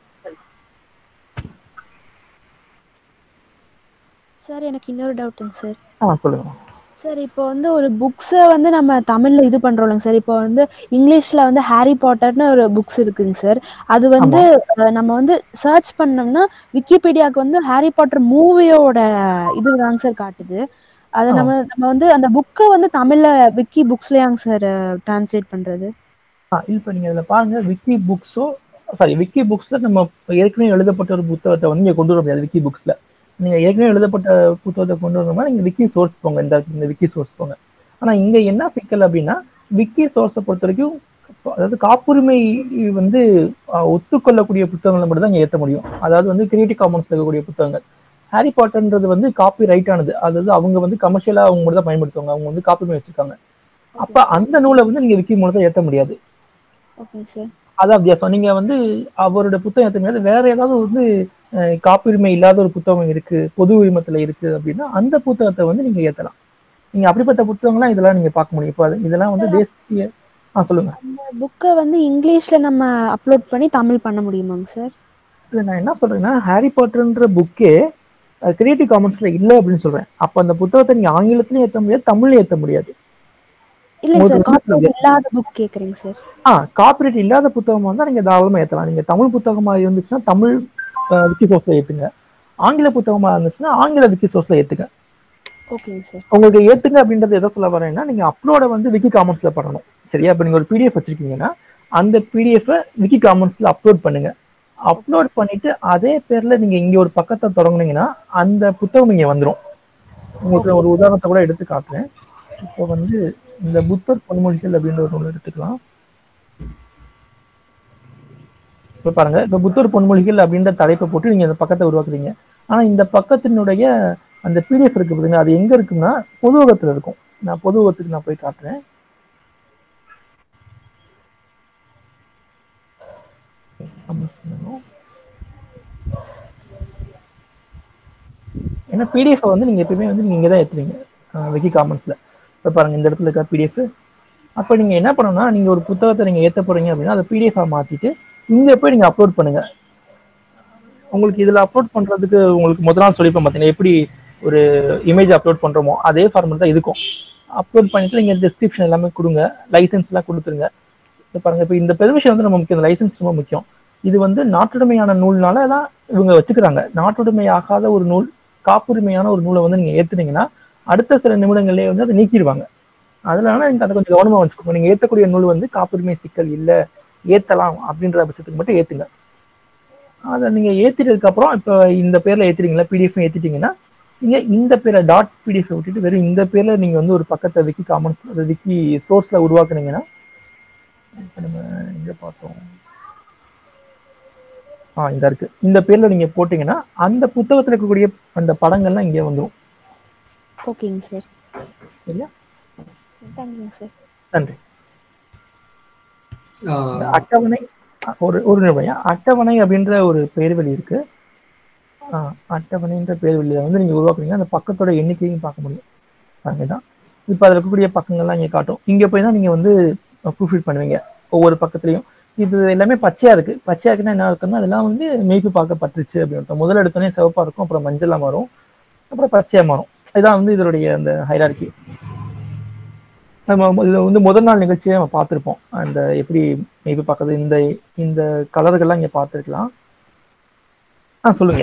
சார் எனக்கு இன்னொரு டவுட்டுங்க சார் ஆ சொல்லுங்க சார் இப்போ வந்து ஒரு புக்ஸை வந்து நம்ம தமிழ்ல இது பண்றோம்லங்க சார் இப்போ வந்து இங்கிலீஷ்ல வந்து ஹாரி பாட்டர்னு ஒரு புக்ஸ் இருக்குங்க சார் அது வந்து அஹ், நம்ம வந்து சர்ச் பண்ணோம்னா விக்கிபீடியாவுக்கு வந்து ஹாரி பாட்டர் மூவியோட இதுதாங்க சார் காட்டுது அதை ஆ. நம்ம நம்ம வந்து அந்த புக்கை வந்து தமிழ்ல விக்கி புக்ஸ்லயாங்க சார் டிரான்ஸ்லேட் பண்றது ஆ இப்போ நீங்க இதுல பாருங்க விக்கி புக்ஸோ சாரி விக்கி புக்ஸ்ல நம்ம ஏற்கனவே எழுதப்பட்ட ஒரு புத்தகத்தை வந்து நீங்க கொண்டு வர முடியாது விக்கி புக்ஸ்ல நீங்க ஏற்கனவே எழுதப்பட்ட புத்தகத்தை கொண்டு வரணும்னா நீங்க விக்கி சோர்ஸ் போங்க இந்த இந்த விக்கி சோர்ஸ் போங்க ஆனா இங்க என்ன சிக்கல் அப்படின்னா விக்கி சோர்ஸை பொறுத்த வரைக்கும் அதாவது காப்புரிமை வந்து ஆஹ், ஒத்துக்கொள்ளக்கூடிய புத்தகங்களை மட்டும் தான் இங்க ஏற்ற முடியும் அதாவது வந்து கிரியேட்டிவ் காமன்ஸ்ல இருக்கக்கூடிய புத்தகங்கள் ஹாரி பாட்டர்ன்றது வந்து காப்பி ரைட் ஆனது அதாவது அவங்க வந்து கமர்ஷியலா அவங்க மட்டும் தான் பயன்படுத்துவாங்க அவங்க வந்து காப்புரிமை வச்சிருக்காங்க அப்ப அந்த நூலை வந்து நீங்க விக்கி மூலத்தை ஏற்ற முடியாது ஓகேங்க சார் அதான் வித்தியாசம் நீங்க வந்து அவரோட புத்தகம் ஏற்ற முடியாது வேற ஏதாவது வந்து அஹ், காப்புரிமை இல்லாத ஒரு புத்தகம் இருக்கு பொது உரிமத்துல இருக்கு அப்படின்னா அந்த புத்தகத்தை வந்து நீங்க ஏத்தலாம் நீங்க அப்படிப்பட்ட புத்தகங்கள்லாம் இதெல்லாம் நீங்க பார்க்க முடியும் இப்போ அது- இதெல்லாம் வந்து தேசிய ஆ சொல்லுங்க புக்கை வந்து இங்கிலீஷ்ல நம்ம அப்லோட் பண்ணி தமிழ் பண்ண முடியுமாங்க சார் இது நான் என்ன சொல்றேன்னா ஹாரி பாட்டர்ன்ற புக்கே கிரியேட்டிவ் காமன்ஸ்ல இல்லை அப்படின்னு சொல்றேன் அப்ப அந்த புத்தகத்தை நீங்க ஆங்கிலத்திலயும் ஏத்த முடியாது தமிழ்லயும் ஏத்த முடியாது இல்லைங்க சார் ஒரு காப்பி இல்லாத புக் கேக்குறேங்க சார் ஆ காப்பிரைட் இல்லாத புத்தகமா இருந்தா நீங்க தாராளமா ஏத்தலாம் நீங்க தமிழ் புத்தகமா இருந்துச்சுன்னா தமிழ் விக்கி சோர்ஸ்ல ஏத்துங்க ஆங்கில புத்தகமா இருந்துச்சுன்னா ஆங்கில விக்கி சோர்ஸ்ல ஏத்துங்க ஓகேங்க சார் உங்களுக்கு ஏத்துங்க அப்படின்றது எதை சொல்ல வரேன்னா நீங்க அப்லோட வந்து விக்கி காமன்ஸ்ல பண்ணணும் சரியா இப்ப நீங்க ஒரு பிடிஎஃப் வச்சிருக்கீங்கன்னா அந்த பிடிஎஃப் விக்கி காமன்ஸ்ல அப்லோட் பண்ணுங்க அப்லோட் பண்ணிட்டு அதே பேர்ல நீங்க இங்க ஒரு பக்கத்தை தொடங்குனீங்கன்னா அந்த புத்தகம் இங்க வந்துரும் உங்களுக்கு ஒரு உதாரணத்தை கூட எடுத்து காட்டுறேன் இப்போ வந்து இந்த புத்தர் பொன்மொழிகள் அப்படின்ற ஒரு நூல் எடுத்துக்கலாம் இப்போ பாருங்க இப்போ புத்தர் பொன்மொழிகள் அப்படின்ற தலைப்பை போட்டு நீங்க இந்த பக்கத்தை உருவாக்குறீங்க ஆனா இந்த பக்கத்தினுடைய அந்த பிடிஎஃப் இருக்கு பாருங்க அது எங்க இருக்குன்னா பொதுவகத்துல இருக்கும் நான் பொதுவகத்துக்கு நான் போய் காட்டுறேன் ஏன்னா பிடிஎஃப் வந்து நீங்க எப்பயுமே வந்து நீங்க தான் ஏத்துறீங்க விக்கி காமன்ஸ்ல இப்போ பாருங்க இந்த இடத்துல இருக்க பிடிஎஃப் அப்போ நீங்க என்ன பண்ணணும்னா நீங்க ஒரு புத்தகத்தை நீங்க ஏத்த போறீங்க அப்படின்னா அதை பிடிஎஃப் மாத்திட்டு இங்க போய் நீங்க அப்லோட் பண்ணுங்க உங்களுக்கு இதுல அப்லோட் பண்றதுக்கு உங்களுக்கு முதல் நாள் சொல்லிப்போம் பார்த்தீங்கன்னா எப்படி ஒரு இமேஜ் அப்லோட் பண்றோமோ அதே ஃபார்மெட் தான் இருக்கும் அப்லோட் பண்ணிட்டு நீங்க டிஸ்கிரிப்ஷன் எல்லாமே கொடுங்க லைசன்ஸ் எல்லாம் கொடுத்துருங்க இப்போ பாருங்க இப்போ இந்த பெர்மிஷன் வந்து நமக்கு இந்த லைசன்ஸ் ரொம்ப முக்கியம் இது வந்து நாட்டுடைமையான நூல்னால தான் இவங்க வச்சுக்கிறாங்க நாட்டுடைமை ஆகாத ஒரு நூல் காப்புரிமையான ஒரு நூலை வந்து நீங்க ஏத்துனீங்கன்னா அடுத்த சில நிமிடங்கள்லயே வந்து அதை நீக்கிடுவாங்க அதனால நீங்க அதை கொஞ்சம் கவனமா வச்சுக்கோங்க நீங்க ஏத்தக்கூடிய நூல் வந்து காப்புரிமை சிக்கல் இல்ல ஏத்தலாம் அப்படின்ற பட்சத்துக்கு மட்டும் ஏத்துங்க அதை நீங்க ஏத்திட்டதுக்கு அப்புறம் இப்போ இந்த பேர்ல ஏத்துறீங்களா பிடிஎஃப் ஏத்திட்டீங்கன்னா நீங்க இந்த பேரை டாட் பிடிஎஃப் விட்டுட்டு வெறும் இந்த பேர்ல நீங்க வந்து ஒரு பக்கத்தை விக்கி காமன்ஸ் விக்கி சோர்ஸ்ல உருவாக்குனீங்கன்னா இப்ப நம்ம எங்க பார்த்தோம் ஆ இந்த இருக்கு இந்த பேர்ல நீங்க போட்டீங்கன்னா அந்த புத்தகத்துல இருக்கக்கூடிய அந்த படங்கள்லாம் இங்கே வந்துடும் ஓகேங்க சார் சரியா தேங்க்யூங்க சார் நன்றி ஆஹ் இந்த அட்டவணை ஒரு ஒரு நிமிடம் அட்டவணை அப்படின்ற ஒரு பெயர்வெளி இருக்கு ஆஹ் அட்டவணைன்ற பெயர்வெளியில வந்து நீங்க உருவாக்குறீங்க அந்த பக்கத்தோட எண்ணிக்கையும் பார்க்க முடியும் அதுதான் இப்போ அதில் இருக்கக்கூடிய பக்கங்கள்லாம் இங்கே காட்டும் இங்கே போய் தான் நீங்கள் வந்து ப்ரூஃப் ரீட் பண்ணுவீங்க ஒவ்வொரு பக்கத்துலையும் இது எல்லாமே பச்சையா இருக்கு பச்சையா இருக்குன்னா என்ன இருக்குன்னா அதெல்லாம் வந்து மெய்ப்பு பார்க்கப்பட்டுருச்சு அப்படின்னு முதல்ல எடுத்தோடனே சிவப்பா இருக்கும் அப்புறம் மஞ்சளா மாறும் அப்புறம் பச்சையா மாறும் இதான் வந்து இதனுடைய அந்த ஹைரார்கி நம்ம இதுல வந்து முதல் நாள் நிகழ்ச்சியை நம்ம பார்த்துருப்போம் அந்த எப்படி மெய்ப்பு பார்க்கறது இந்த இந்த கலர்கள்லாம் இங்க பார்த்துருக்கலாம் ஆ சொல்லுங்க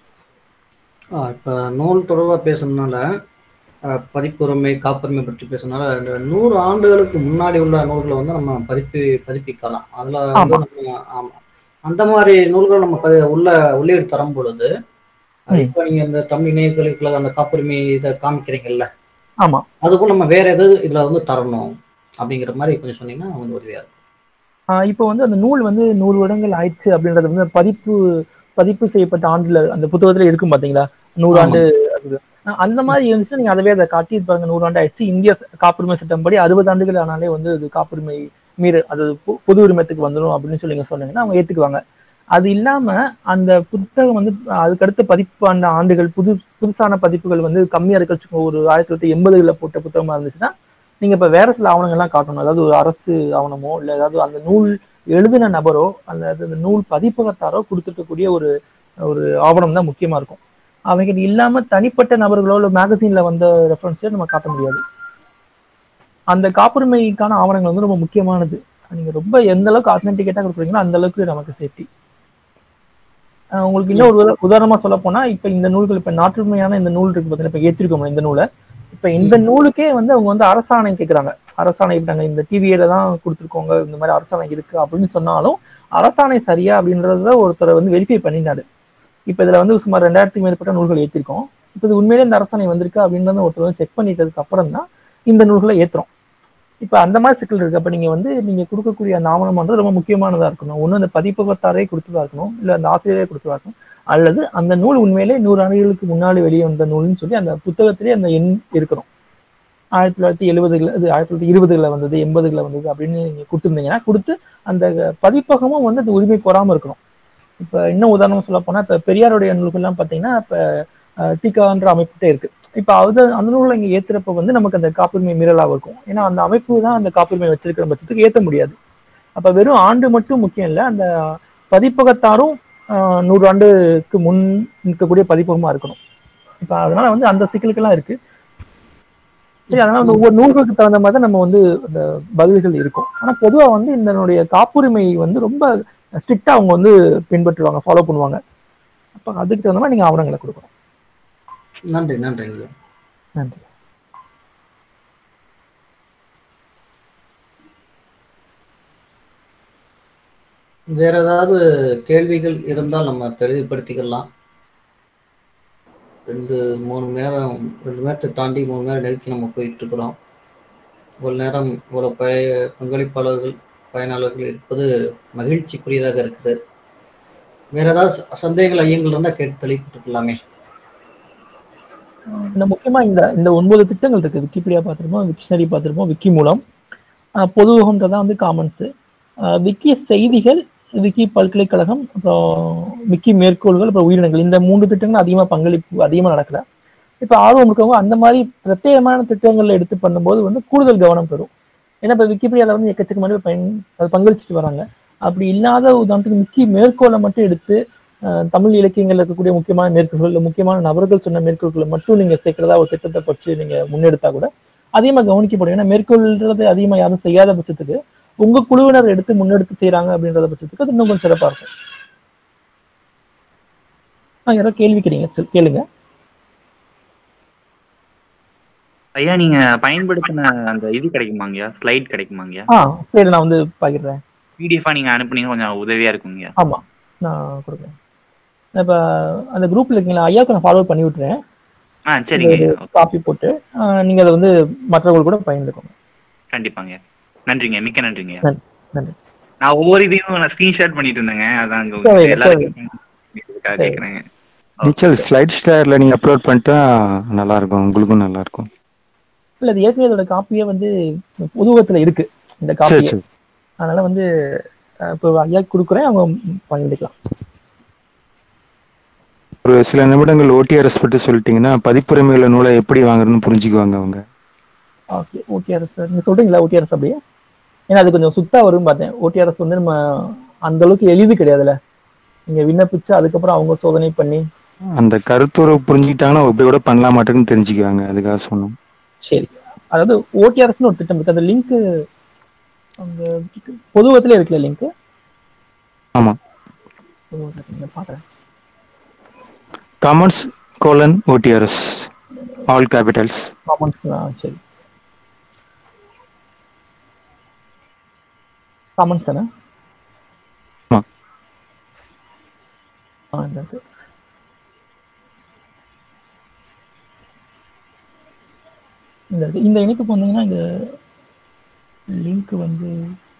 ஆ, இப்ப நூல் தொடர்பா பேசுனதுனால அஹ், பதிப்புரிமை காப்புரிமை பற்றி பேசுனதுனால இந்த நூறு ஆண்டுகளுக்கு முன்னாடி உள்ள நூல்களை வந்து நம்ம பதிப்பி பதிப்பிக்கலாம் அதுல வந்து ஆமா. நம்ம ஆமா அந்த மாதிரி நூல்கள் நம்ம ப- உள்ள உள்ளீடு தரும் பொழுது அஹ், ம். இப்ப நீங்க இந்த தமிழ் இணையர்களுக்குள்ள அந்த காப்புரிமை இதை காமிக்கிறீங்கல்ல ஆமா அதுக்கும் நம்ம வேற எது இதுல வந்து தரணும் அப்படிங்கிற மாதிரி கொஞ்சம் சொன்னீங்கன்னா வந்து உதவியா இருக்கும் ஆஹ் இப்போ வந்து அந்த நூல் வந்து நூறு வருடங்கள் ஆயிடுச்சு அப்படின்றது வந்து பதிப்பு பதிப்பு செய்யப்பட்ட ஆண்டுல அந்த புத்தகத்துல இருக்கும் பாத்தீங்களா நூறு ஆமா. ஆண்டு அது. ஆஹ் அந்த மாதிரி இருந்துச்சுன்னா நீங்க அதவே அதை காட்டி பாருங்க நூறு ஆண்டு ஆயிடுச்சு இந்திய காப்புரிமை சட்டம்படி அறுபது ஆண்டுகள் ஆனாலே வந்து அது காப்புரிமை மீறு அது பொ- பொது உரிமத்துக்கு வந்துடும் அப்படின்னு சொல்லி நீங்க சொன்னீங்கன்னா அவங்க ஏத்துக்குவாங்க அது இல்லாம அந்த புத்தகம் வந்து அதுக்கடுத்த பதிப்பு அந்த ஆண்டுகள் புது புதுசான பதிப்புகள் வந்து கம்மியா இருக்க வச்சுக்கோங்க ஒரு ஆயிரத்தி தொள்ளாயிரத்தி எண்பதுல போட்ட புத்தகமா இருந்துச்சுன்னா நீங்க இப்ப வேற சில ஆவணங்கள்லாம் காட்டணும் அதாவது ஒரு அரசு ஆவணமோ இல்ல ஏதாவது அந்த நூல் எழுதின நபரோ அல்லது அந்த நூல் பதிப்பகத்தாரோ கொடுத்துருக்கக்கூடிய ஒரு ஒரு ஆவணம் தான் முக்கியமா இருக்கும் அவங்க இது இல்லாம தனிப்பட்ட நபர்களோ இல்ல மேகசின்ல வந்த ரெஃபரன்ஸோ நம்ம காட்ட முடியாது அந்த காப்புரிமைக்கான ஆவணங்கள் வந்து ரொம்ப முக்கியமானது நீங்க ரொம்ப எந்த அளவுக்கு ஆத்தென்டிகேட்டா கொடுக்குறீங்களோ அந்த அளவுக்கு நமக்கு சேஃப்டி உங்களுக்கு இன்னும் ஒரு உதா- உதாரணமா சொல்ல போனா இப்ப இந்த நூல்கள் இப்ப நாட்டுமையான இந்த நூல் இருக்கு பார்த்தீங்கன்னா இப்ப ஏற்றிருக்கோம் இந்த நூலை இப்ப இந்த நூலுக்கே வந்து அவங்க வந்து அரசாணை கேக்குறாங்க அரசாணை இப்ப நாங்க இந்த டிவியில தான் கொடுத்துருக்கோங்க இந்த மாதிரி அரசாணை இருக்கு அப்படின்னு சொன்னாலும் அரசாணை சரியா அப்படின்றத ஒருத்தரை வந்து வெரிஃபை பண்ணினாரு இப்ப இதுல வந்து சுமார் ரெண்டாயிரத்துக்கு மேற்பட்ட நூல்கள் ஏற்றிருக்கோம் இப்ப இது உண்மையிலே இந்த அரசாணை வந்திருக்கா அப்படின்றத ஒருத்தர் வந்து செக் பண்ணிட்டதுக்கு அப்புறம் தான் இந்த நூல்களை ஏத்துறோம் இப்ப அந்த மாதிரி சிக்கல் இருக்கு அப்ப நீங்க வந்து நீங்க கொடுக்கக்கூடிய அந்த ஆவணமானது ரொம்ப முக்கியமானதா இருக்கணும் ஒண்ணு அந்த பதிப்பகத்தாரே கொடுத்ததா இருக்கணும் இல்ல அந்த ஆசிரியரே கொடுத்ததா இருக்கணும் அல்லது அந்த நூல் உண்மையிலே நூறு ஆண்டுகளுக்கு முன்னாடி வெளியே வந்த நூல்னு சொல்லி அந்த புத்தகத்திலே அந்த எண் இருக்கணும் ஆயிரத்தி தொள்ளாயிரத்தி எழுபதுல இது ஆயிரத்தி தொள்ளாயிரத்தி இருபதுல வந்தது எண்பதுல வந்தது அப்படின்னு நீங்க கொடுத்துருந்தீங்கன்னா கொடுத்து அந்த பதிப்பகமும் வந்து அந்த உரிமை கோராம இருக்கணும் இப்ப இன்னும் உதாரணம் சொல்ல போனா இப்ப பெரியாருடைய நூல்கள்லாம் பாத்தீங்கன்னா இப்ப அஹ், டீக்கான்ற அமைப்புட்டே இருக்கு இப்ப அது அந்த நூலை இங்க ஏத்துறப்ப வந்து நமக்கு அந்த காப்புரிமை மீறலாக இருக்கும் ஏன்னா அந்த அமைப்பு தான் அந்த காப்புரிமை வச்சிருக்கிற பட்சத்துக்கு ஏத்த முடியாது அப்ப வெறும் ஆண்டு மட்டும் முக்கியம் இல்ல அந்த பதிப்பகத்தாரும் ஆஹ், நூறு ஆண்டுக்கு முன் நிற்கக்கூடிய பதிப்பகமா இருக்கணும் இப்ப அதனால வந்து அந்த சிக்கலுக்கெல்லாம் இருக்கு சரி அதனால வந்து ஒவ்வொரு நூல்களுக்கு தகுந்த மாதிரி தான் நம்ம வந்து அந்த பதில்கள் இருக்கும் ஆனா பொதுவா வந்து இதனுடைய காப்புரிமை வந்து ரொம்ப ஸ்ட்ரிக்டா அவங்க வந்து பின்பற்றுவாங்க ஃபாலோ பண்ணுவாங்க அப்ப அதுக்கு தகுந்த மாதிரி நீங்க ஆவணங்களை கொடுக்கணும் நன்றி நன்றிங்க நன்றி வேற ஏதாவது கேள்விகள் இருந்தால் நம்ம தெளிவுபடுத்திக்கலாம் ரெண்டு மூணு நேரம் ரெண்டு நேரத்தை தாண்டி மூணு நேரம் நெருக்கி நம்ம போயிட்டு இருக்கிறோம் இவ்வளவு நேரம் இவ்வளவு பய பங்களிப்பாளர்கள் பயனாளர்கள் இருப்பது மகிழ்ச்சிக்குரியதாக இருக்குது வேற ஏதாவது ச- சந்தேகங்கள் ஐயங்கள் இருந்தால் கேட்டு தெளிவுபட்டுக்கலாமே இந்த முக்கியமா இந்த இந்த ஒன்பது திட்டங்கள் இருக்கு விக்கிபீடியா பார்த்திருப்போம் விக்ஷனரி பார்த்திருப்போம் விக்கி மூலம் ஆஹ் பொதுவகம்ன்றதான் வந்து காமன்ஸ் விக்கி செய்திகள் விக்கி பல்கலைக்கழகம் அப்புறம் விக்கி மேற்கோள்கள் அப்புறம் உயிரினங்கள் இந்த மூன்று திட்டங்கள் அதிகமா பங்களிப்பு அதிகமா நடக்கல இப்ப ஆர்வம் இருக்கவங்க அந்த மாதிரி பிரத்யேகமான திட்டங்கள்ல எடுத்து பண்ணும்போது வந்து கூடுதல் கவனம் பெறும் ஏன்னா இப்ப விக்கிபீடியால வந்து எக்கச்சக்கமான பேர் பயன் அது பங்களிச்சுட்டு வராங்க அப்படி இல்லாத உதாரணத்துக்கு முக்கிய மேற்கோளை மட்டும் எடுத்து அஹ், தமிழ் இலக்கியங்கள்ல இருக்கக்கூடிய முக்கியமான மேற்கோள்கள் இல்ல முக்கியமான நபர்கள் சொன்ன மேற்கோள்களை மட்டும் நீங்க சேர்க்கிறதா ஒரு திட்டத்தை பற்றி நீங்க முன்னெடுத்தா கூட அதிகமா கவனிக்கப்படும் ஏன்னா மேற்கொள்றது அதிகமா யாரும் செய்யாத பட்சத்துக்கு உங்க குழுவினர் எடுத்து முன்னெடுத்து செய்றாங்க அப்படின்றத பட்சத்துக்கு அது இன்னும் கொஞ்சம் சிறப்பா இருக்கும் ஆ யாரோ கேள்வி கேட்டீங்க சொல்- கேளுங்க ஐயா நீங்க பயன்படுத்தின அந்த இது கிடைக்குமாங்கய்யா ஸ்லைட் கிடைக்குமாங்கய்யா ஆ சரி நான் வந்து பகிர்றேன் பிடிஎஃபா நீங்க அனுப்புனீங்க கொஞ்சம் உதவியா இருக்குங்கய்யா ஆமா நான் கொடுக்குறேன் இப்ப அந்த குரூப்ல இருக்கீங்களா ஐயாவுக்கு நான் ஃபார்வர்ட் பண்ணி விட்டுறேன் ஆ சரிங்க ஐயா ஓகே. காப்பி போட்டு ஆ, நீங்க அதை வந்து மற்றவர்கள் கூட பயந்துக்கோங்க கண்டிப்பாங்க நன்றிங்க மிக்க நன்றிங்க நன்றி நன்றி நான் ஒவ்வொரு இதையும் நான் ஸ்கிரீன்ஷாட் பண்ணிட்டு இருந்தேங்க அதான் அங்க சரி, உங்களுக்கு எல்லாருக்கும் இதுக்காக சரி. கேக்குறேங்க டீச்சர் ஸ்லைட் ஸ்டேர்ல நீங்க அப்லோட் பண்ணிட்டா நல்லா இருக்கும் உங்களுக்கும் நல்லா இருக்கும் இல்ல அது ஏற்கனவே இதோட காப்பியே வந்து புதுவகத்துல இருக்கு இந்த சரி காப்பி சரி அதனால வந்து அஹ், இப்போ ஐயா கொடுக்குறேன் அவங்க பகிர்ந்துக்கலாம் ஒரு சில நிமிடங்கள் ஓடிஆர்எஸ் பற்றி சொல்லிட்டீங்கன்னா பதிப்புரிமையுள்ள நூலை எப்படி வாங்குறதுன்னு புரிஞ்சுக்குவாங்க அவங்க ஓகே ஓடிஆர்எஸ் சார் நீங்க சொல்றீங்களா ஓடிஆர்எஸ் அப்படியே ஏன்னா அது கொஞ்சம் சுத்தா வரும் பார்த்தேன் ஓடிஆர்எஸ் வந்து நம்ம அந்த அளவுக்கு எளிது கிடையாதுல்ல நீங்க விண்ணப்பிச்சு அதுக்கப்புறம் அவங்க சோதனை பண்ணி அந்த கருத்துறவு புரிஞ்சுக்கிட்டாங்கன்னா இப்படி கூட பண்ணலாம் மாட்டேன்னு தெரிஞ்சுக்குவாங்க அதுக்காக சொன்னோம் சரி அதாவது ஓடிஆர்எஸ்னு ஒரு திட்டம் இருக்கு அந்த லிங்க் அந்த பொதுவத்திலே இருக்குல்ல லிங்க் ஆமா பாக்குறேன் commerce colon OTRS all capitals Commons சரி காமன்ஸ் தானே ஆமா. ஆ இந்த இருக்கு. இந்த இருக்கு. இந்த இணைப்புக்கு வந்தீங்கன்னா இந்த லிங்க் வந்து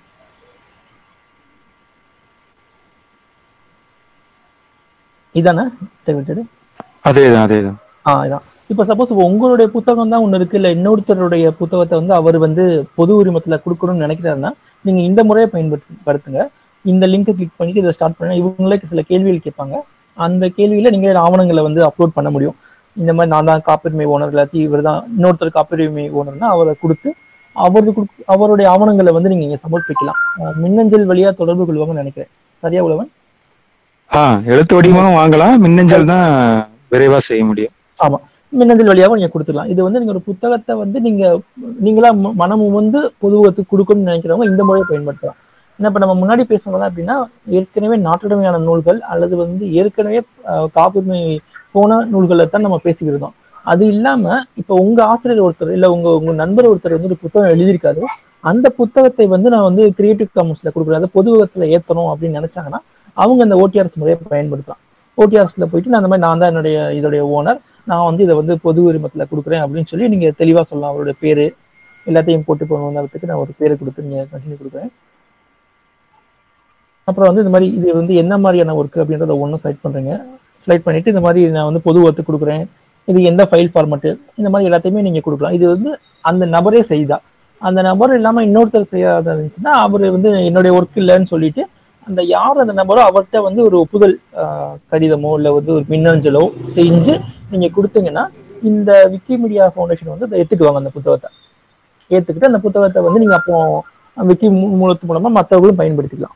இதானே தேவைப்பட்டது அதேதான் அதேதான் ஆ இதான் இப்போ சப்போஸ் உங்களுடைய புத்தகம் தான் ஒன்று இருக்கு இல்லை இன்னொருத்தருடைய புத்தகத்தை வந்து அவர் வந்து பொது உரிமத்துல கொடுக்கணும்னு நினைக்கிறாருன்னா நீங்க இந்த முறையை பயன்படுத்துங்க இந்த லிங்கை கிளிக் பண்ணிட்டு இதை ஸ்டார்ட் பண்ணா இவங்களே சில கேள்விகள் கேட்பாங்க அந்த கேள்வியில நீங்க ஆவணங்களை வந்து அப்லோட் பண்ண முடியும் இந்த மாதிரி நான் தான் காப்புரிமை ஓனர் இல்லாட்டி இவர் தான் இன்னொருத்தர் காப்புரிமை ஓனர்னா அவரை கொடுத்து அவருக்கு கொடுக்க- அவருடைய ஆவணங்களை வந்து நீங்க இங்க சமர்ப்பிக்கலாம் அஹ் மின்னஞ்சல் வழியா தொடர்பு கொள்வாங்கன்னு நினைக்கிறேன் சரியா உழவன் ஆ எழுத்து வடிவமும் வாங்கலாம் மின்னஞ்சல் தான் விரைவா செய்ய முடியும் ஆமா மின்னஞ்சல் வழியாகவும் நீங்க கொடுத்துக்கலாம் இது வந்து நீங்க ஒரு புத்தகத்தை வந்து நீங்க நீங்களா ம- மனமும் வந்து பொதுவத்துக்கு கொடுக்கணும்னு நினைக்கிறவங்க இந்த முறையை பயன்படுத்தலாம் ஏன்னா இப்ப நம்ம முன்னாடி பேசுனது அப்படின்னா ஏற்கனவே நாட்டுடைமையான நூல்கள் அல்லது வந்து ஏற்கனவே அஹ், காப்புரிமை போன நூல்களை தான் நம்ம பேசிக்கிருந்தோம் அது இல்லாம இப்ப உங்க ஆசிரியர் ஒருத்தர் இல்ல உங்க உங்க நண்பர் ஒருத்தர் வந்து ஒரு புத்தகம் எழுதியிருக்காரு அந்த புத்தகத்தை வந்து நான் வந்து கிரியேட்டிவ் காமர்ஸ்ல கொடுக்குறேன் அதை பொதுவகத்துல ஏத்தணும் அப்படின்னு நினைச்சாங்கன்னா அவங்க அந்த ஓடிஆர்எஸ் முறையை பயன்படுத்தலாம் ஓடிஆர்எஸ்ல போயிட்டு நான் அந்த மாதிரி நான் தான் என்னுடைய இதோடைய ஓனர் நான் வந்து இதை வந்து பொது உரிமத்துல கொடுக்குறேன் அப்படின்னு சொல்லி நீங்க தெளிவா சொல்லலாம் அவரோட பேரு எல்லாத்தையும் போட்டு போனதுக்கு நான் ஒரு பேரை கொடுத்து நீங்க கண்டினியூ கொடுக்குறேன் அப்புறம் வந்து இந்த மாதிரி இது வந்து என்ன மாதிரியான ஒர்க் அப்படின்றத ஒன்றும் ஸ்லைட் பண்றீங்க ஸ்லைட் பண்ணிட்டு இந்த மாதிரி நான் வந்து பொது ஒர்க்கு கொடுக்குறேன் இது எந்த ஃபைல் ஃபார்மட்டு இந்த மாதிரி எல்லாத்தையுமே நீங்க கொடுக்கலாம் இது வந்து அந்த நபரே செய்தா அந்த நபர் இல்லாம இன்னொருத்தர் செய்யாத இருந்துச்சுன்னா அவர் வந்து என்னுடைய ஒர்க் இல்லைன்னு சொல்லிட்டு அந்த யார் அந்த நபரோ அவர்கிட்ட வந்து ஒரு ஒப்புதல் ஆஹ், கடிதமோ இல்லை வந்து ஒரு மின்னஞ்சலோ செஞ்சு நீங்க கொடுத்தீங்கன்னா இந்த விக்கிமீடியா ஃபவுண்டேஷன் வந்து அதை ஏத்துக்குவாங்க அந்த புத்தகத்தை ஏத்துக்கிட்டு அந்த புத்தகத்தை வந்து நீங்க அப்போ விக்கி மூ- மூலத்து மூலமா மற்றவர்களும் பயன்படுத்திக்கலாம்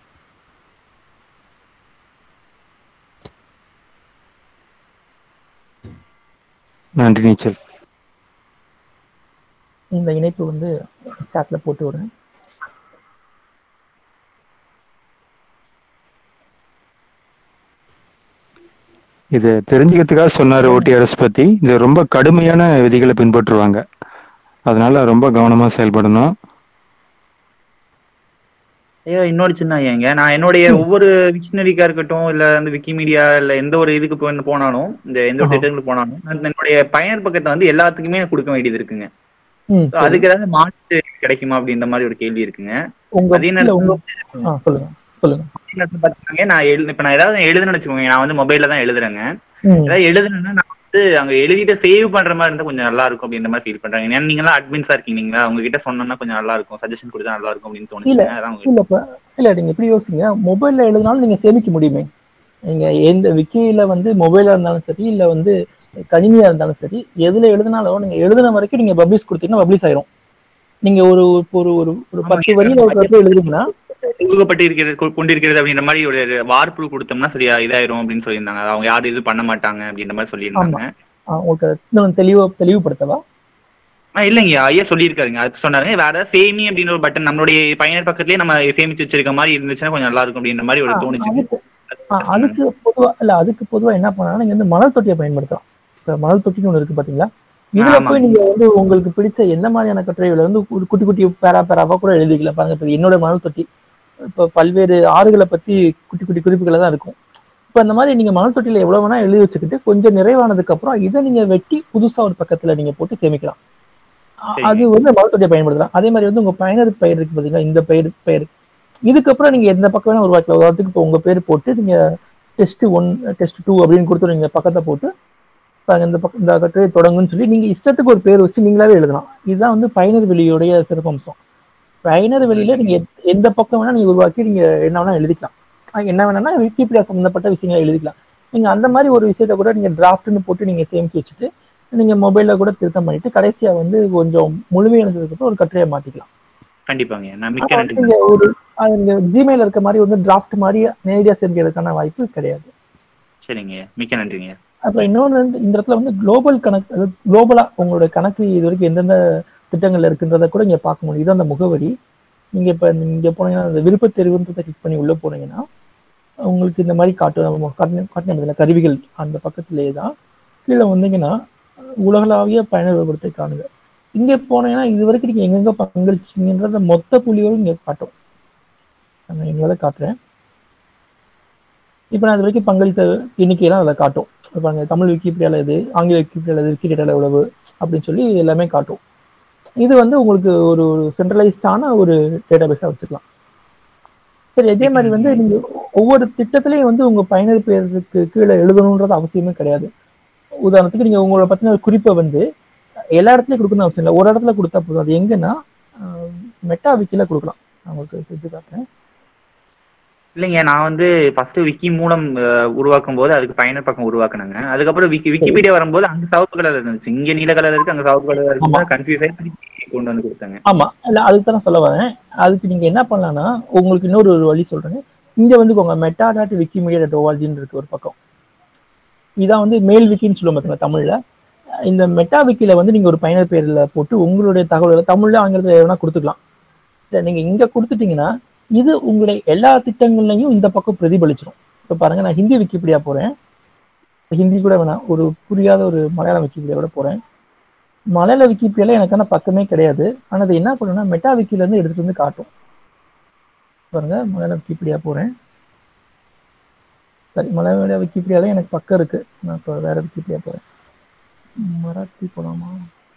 நன்றி நீச்சல் இந்த இணைப்பு வந்து சாட்ல போட்டு விடுறேன் இது தெரிஞ்சுக்கிறதுக்காக சொன்னாரு ஓடிஆர்எஸ் பத்தி இது ரொம்ப கடுமையான விதிகளை பின்பற்றுவாங்க அதனால ரொம்ப கவனமா செயல்படணும் ஐயா இன்னொரு சின்ன ஐயாங்க நான் என்னுடைய ஒவ்வொரு விக்ஷனரிக்கா இருக்கட்டும் இல்ல வந்து விக்கிமீடியா இல்ல எந்த ஒரு இதுக்கு போ- போனாலும் இந்த எந்த ஒரு ஆஹா. திட்டங்களுக்கு போனாலும் நான் என்னுடைய பயனர் பக்கத்தை வந்து எல்லாத்துக்குமே கொடுக்க வேண்டியது இருக்குங்க ம், So, அதுக்கு ஏதாவது மாற்று கிடைக்குமா அப்படின்ற மாதிரி ஒரு கேள்வி இருக்குங்க உங்க அதே இல்ல, நேரத்துல உங்க ஆ, சொல்லுங்க சொல்லுங்க அதே நேரத்துல பாத்தீங்கன்னா நான் எழு இப்ப நான் ஏதாவது எழுதுன்னு வச்சுக்கோங்க நான் வந்து மொபைல்ல தான் எழுதுறேங்க ம், ஏதாவது எழுதுனா நான் வந்து அங்க எழுதிட்டு சேவ் பண்ற மாதிரி இருந்தா கொஞ்சம் நல்லா இருக்கும் அப்படின்ற மாதிரி ஃபீல் பண்றாங்க ஏன்னா நீங்க எல்லாம் அட்மின்ஸா இருக்கீங்களா உங்ககிட்ட சொன்னோம்னா கொஞ்சம் நல்லா இருக்கும் சஜஷன் கொடுத்தா நல்லா இருக்கும் அப்படின்னு தோணுச்சு அதான் உங்களுக்கு இல்ல இப்ப இல்ல நீங்க எப்படி யோசிங்க மொபைல்ல எழுதினாலும் நீங்க சேமிக்க முடியுமே நீங்க எந்த விக்கியில வந்து மொபைலா இருந்தாலும் சரி இல்ல வந்து கணினியா இருந்தாலும் சரி எதுல எழுதினாலும் நீங்க எழுதின வரைக்கும் நீங்க பப்ளிஷ் கொடுத்தீங்கன்னா பப்ளிஷ் ஆயிரும் நீங்க ஒரு இப்போ ஒரு ஒரு ஒரு ஆமா, பத்து வரியில ஒரு கருத்து எழுதுறீங்கன்னா உருவப்பட்டு இருக்கிறது கொ- கொண்டிருக்கிறது அப்படின்ற மாதிரி ஒரு வார்ப்பு கொடுத்தோம்னா சரியா இதாயிரும் அப்படின்னு சொல்லியிருந்தாங்க அது அவங்க யாரும் இது பண்ண மாட்டாங்க அப்படின்ற மாதிரி சொல்லியிருந்தாங்க ஆ, உங்களுக்கு இன்னும் தெளிவா தெளிவுபடுத்தவா ஆ இல்லைங்க ஐயா சொல்லியிருக்காருங்க அது சொன்னாருங்க வேற ஏதாவது சேமி அப்படின்ற ஒரு பட்டன் நம்மளுடைய பயனர் பக்கத்துலயே நம்ம சேமிச்சு வச்சிருக்க மாதிரி இருந்துச்சுன்னா கொஞ்சம் நல்லா இருக்கும் அப்படின்ற மாதிரி ஒரு ஆ, தோணுச்சு அதுக்கு ஆ, அதுக்கு பொதுவா இல்ல அதுக்கு பொதுவா என்ன பண்ணலாம் நீங்க வந்து மணல் தொட்டியை பயன்படுத்தலாம் இப்ப மணல் தொட்டின்னு ஒண்ணு இருக்கு பாத்தீங்களா இதுல ஆமாங்க. போய் நீங்க வந்து உங்களுக்கு பிடிச்ச எந்த மாதிரியான கட்டுரைகளை வந்து ஒரு குட்டி குட்டி பேரா பேராவா கூட எழுதிக்கலாம் பாருங்க இப்ப என்னோட மணல் தொட்டி இப்ப பல்வேறு ஆறுகளை பத்தி குட்டி குட்டி குறிப்புகளை தான் இருக்கும் இப்ப அந்த மாதிரி நீங்க மணல் தொட்டியில எவ்வளவு வேணா எழுதி வச்சுக்கிட்டு கொஞ்சம் நிறைவானதுக்கு அப்புறம் இதை நீங்க வெட்டி புதுசா ஒரு பக்கத்துல நீங்க போட்டு சேமிக்கலாம் அ- சரிங்க. அது வந்து மணல் தொட்டியை பயன்படுத்தலாம் அதே மாதிரி வந்து உங்க பயனர் பெயர் இருக்கு பாத்தீங்களா இந்த பெயர் பெயர் இதுக்கப்புறம் நீங்க எந்த பக்கம் வேணா உருவாக்கலாம் உதாரணத்துக்கு இப்போ உங்க பேர் போட்டு நீங்க டெஸ்ட் ஒன் டெஸ்ட் டூ அப்படின்னு கொடுத்து நீங்க பக்கத்தை போட்டு பாருங்க இந்த பக்கம் இந்த கட்டுரை தொடங்குன்னு சொல்லி நீங்க இஷ்டத்துக்கு ஒரு பேர் வச்சு நீங்களாவே எழுதலாம் இதுதான் வந்து பயனர் வெளியோடைய சிறப்பம்சம் பயனர் வெளியில நீங்க எத்- எந்த பக்கம் வேணா நீங்க உருவாக்கி நீங்க என்ன வேணா எழுதிக்கலாம் ஆஹ் என்ன வேணாம்னா விக்கிபீடியா சம்பந்தப்பட்ட விஷயங்களை எழுதிக்கலாம் நீங்க அந்த மாதிரி ஒரு விஷயத்த கூட நீங்க டிராஃப்ட்னு போட்டு நீங்க சேமிச்சு வச்சுட்டு நீங்க மொபைல்ல கூட திருத்தம் பண்ணிட்டு கடைசியா வந்து கொஞ்சம் முழுமையானதுக்கு அப்புறம் ஒரு கட்டுரையை மாத்திக்கலாம் கண்டிப்பாங்க நான் மிக்க ஆனா நன்றி நீங்க ஒரு அது நீங்க ஜிமெயில் இருக்க மாதிரி வந்து டிராஃப்ட் மாதிரி நேரடியா செஞ்சதுக்கான வாய்ப்பு கிடையாது சரிங்க மிக்க நன்றிங்க அப்புறம் இன்னொன்று வந்து இந்த இடத்துல வந்து குளோபல் கணக்கு அதாவது குளோபலா உங்களோட கணக்கு இது வரைக்கும் எந்தெந்த திட்டங்கள்ல இருக்குன்றத கூட இங்க பார்க்க முடியும் இது அந்த முகவரி நீங்க இப்ப நீங்க போனீங்கன்னா அந்த விருப்பத் தேர்வுன்றதை கிளிக் பண்ணி உள்ள போனீங்கன்னா உங்களுக்கு இந்த மாதிரி காட்டு நம்ம காட்டின காட்டின பதில கருவிகள் அந்த பக்கத்திலேயே தான் கீழே வந்தீங்கன்னா உலகளாவிய பயனர் விவரத்தை காணுங்க இங்க போனீங்கன்னா இது வரைக்கும் நீங்க எங்கெங்க பங்களிச்சீங்கன்றத மொத்த புள்ளியோடு இங்க காட்டும் நான் எங்களால காட்டுறேன் இப்போ நான் இது வரைக்கும் பங்களித்த எண்ணிக்கையெல்லாம் அதில் காட்டும் இப்ப பாருங்க தமிழ் விக்கிபீடியால இது ஆங்கில விக்கிபீடியால இது விக்கிடேட்டால எவ்வளவு அப்படின்னு சொல்லி எல்லாமே காட்டும் இது வந்து உங்களுக்கு ஒரு சென்ட்ரலைஸ்டான ஒரு டேட்டாபேஸாக வச்சுக்கலாம் சரி அதே மாதிரி வந்து நீங்க ஒவ்வொரு திட்டத்திலையும் வந்து உங்க பயனர் பேருக்கு கீழே எழுதணுன்றது அவசியமே கிடையாது உதாரணத்துக்கு நீங்க உங்களோட பத்தின ஒரு குறிப்பை வந்து எல்லா இடத்துலயும் கொடுக்கணும்னு அவசியம் இல்லை ஒரு இடத்துல கொடுத்தா போதும் அது எங்கன்னா மெட்டா விக்கில கொடுக்கலாம் நான் உங்களுக்கு செஞ்சு காட்டுறேன் இல்லைங்க நான் வந்து ஃபர்ஸ்ட் விக்கி மூலம் அஹ், உருவாக்கும் போது அதுக்கு பயனர் பக்கம் உருவாக்குனாங்க அதுக்கப்புறம் விக்கி விக்கிபீடியா வரும்போது அங்க சிவப்பு கலர் இருந்துச்சு இங்க நீல கலர் இருக்கு அங்க சிவப்பு கலர் ஆமா. இருக்கு கன்ஃபியூஸ் ஆகி திருப்பி கொண்டு வந்து கொடுத்தாங்க ஆமா இல்ல அதுக்கு தான் நான் சொல்ல வரேன் அதுக்கு நீங்க என்ன பண்ணலாம்னா உங்களுக்கு இன்னொரு ஒரு வழி சொல்றேன் இங்க வந்துக்கோங்க மெட்டா டாட் விக்கிமீடியா டாட் ஓஆர்ஜின்னு இருக்கு ஒரு பக்கம் இதான் வந்து மேல் விக்கின்னு சொல்லுவோம் பார்த்தீங்களா தமிழ்ல இந்த மெட்டா விக்கில வந்து நீங்க ஒரு பயனர் பேர்ல போட்டு உங்களுடைய தகவல்களை தமிழ்ல ஆங்கிலத்துல வேணா கொடுத்துக்கலாம் இல்ல நீங்க இங்க கொடுத்துட்டீங்கன்னா இது உங்களுடைய எல்லா திட்டங்கள்லையும் இந்த பக்கம் பிரதிபலிச்சிடும் இப்ப பாருங்க நான் ஹிந்தி விக்கிபீடியா போறேன் ஹிந்தி கூட வேணாம் ஒரு புரியாத ஒரு மலையாளம் விக்கிபீடியா கூட போறேன் மலையாள விக்கிபீடியால எனக்கான பக்கமே கிடையாது ஆனா அது என்ன பண்ணுன்னா மெட்டா விக்கில இருந்து எடுத்துட்டு வந்து காட்டும் பாருங்க மலையாள விக்கிபீடியா போறேன் சரி மலையாள விக்கிபீடியால எனக்கு பக்கம் இருக்கு நான் இப்போ வேற விக்கிபீடியா போறேன் மராத்தி போலாமா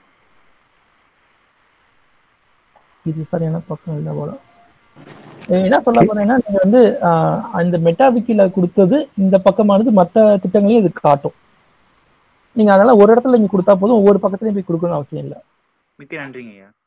இது சரியான பக்கம் இல்லை போல அஹ் என்ன சொல்ல போறேன்னா நீங்க வந்து ஆஹ், அந்த மெட்டா விக்கில கொடுத்தது இந்த பக்கமானது மற்ற திட்டங்களையும் இது காட்டும் நீங்க அதனால ஒரு இடத்துல நீங்க கொடுத்தா போதும் ஒவ்வொரு பக்கத்துலயும் போய் கொடுக்கணும்னு அவசியம் இல்லை மிக்க நன்றிங்க ஐயா